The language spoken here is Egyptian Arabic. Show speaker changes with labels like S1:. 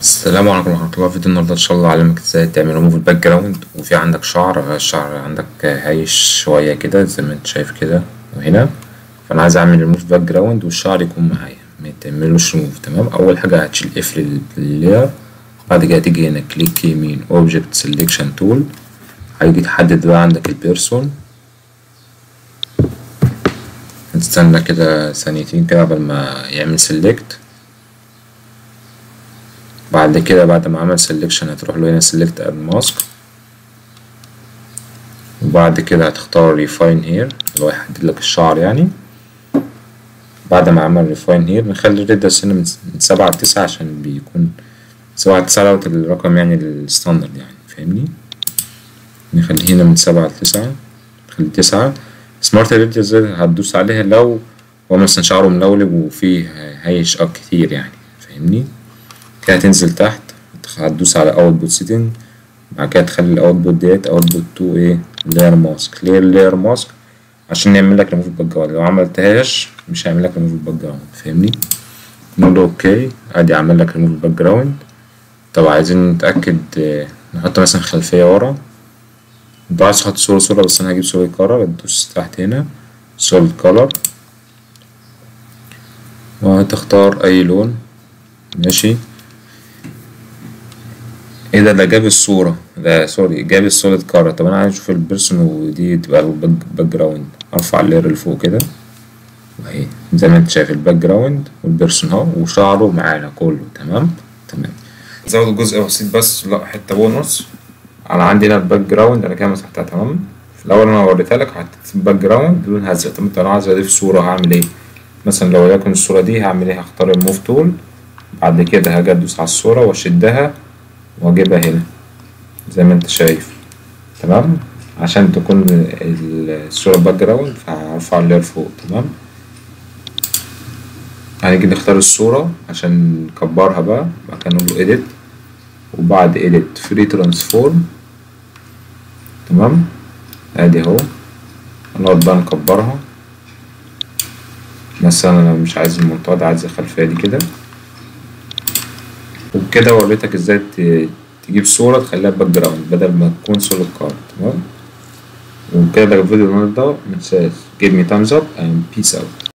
S1: السلام عليكم ورحمة الله فيديو النهاردة إن شاء الله أعلمك إزاي تعمل ريموف الباك جراوند وفي عندك شعر الشعر عندك هايش شوية كده زي ما أنت شايف كده وهنا فأنا عايز أعمل ريموف باك جراوند والشعر يكون معايا متعملوش ريموف تمام أول حاجة هتشيل قفل اللاير بعد كده تيجي هنا كليك يمين أوبجكت سيلكشن تول هيجي تحدد بقى عندك البيرسون هتستنى كده ثانيتين كده قبل ما يعمل سيلكت بعد كده بعد ما عمل سيلكشن هتروح له هنا سيلكت اد ماسك وبعد كده هتختار ريفاين هير اللي هو يحدد لك الشعر يعني بعد ما عمل ريفاين هير نخلي الريدس هنا من سبعة لتسعة عشان بيكون سبعة لتسعة دوت الرقم يعني الستاندرد يعني فاهمني نخليه هنا من سبعة لتسعة نخلي تسعة سمارت ريدس هتدوس عليها لو هو مثلا شعره ملولب وفيه هيش اب كتير يعني فاهمني كده هتنزل تحت هتدوس على اوتبوت سيتنج بعد كده تخلي الاوتبوت ديت اوتبوت تو ايه لاير ماسك كلير لاير ماسك عشان يعمل لك ريموف باك جراوند لو عملتهاش مش هيعمل لك ريموف باك جراوند فاهمني نقول له اوكي ادي عمل لك ريموف باك جراوند طب عايزين نتاكد نحط مثلا خلفيه ورا انت عايز تحط صوره صوره بس انا هجيب صوره كلر تدوس تحت هنا سوليد كلر وهتختار اي لون ماشي ايه ده ده جاب الصورة ده سوري جاب السوليد كارة طب انا عايز اشوف البيرسون ودي تبقى الباك جراوند ارفع اللير اللي فوق كده واهي زي ما انت شايف الباك جراوند والبيرسون اهو وشعره معانا كله تمام تمام زود جزء بسيط بس لا حتة بونص انا عندي هنا الباك جراوند انا كده مسحتها تمام في الاول انا وريتها لك حطيت الباك جراوند لونها ازرق طب انت انا عايز اضيف صورة هعمل ايه مثلا لو وليكن الصورة دي هعمل ايه هختار الموف تول بعد كده هاجي ادوس على الصورة واشدها واجيبها هنا زي ما انت شايف تمام عشان تكون الصورة باك جراوند فهرفع اللير فوق تمام هنيجي نختار الصورة عشان نكبرها بقى بعد كده نقول له edit وبعد edit free transform تمام ادي اهو هنقعد بقى نكبرها مثلا انا مش عايز المنطقة دي عايز الخلفية دي كده وبكده وريتك ازاي تجيب صورة تخليها باك جراوند بدل ما تكون سوليد كارد تمام وبكده ده الفيديو النهارده متنساش give me thumbs up and peace out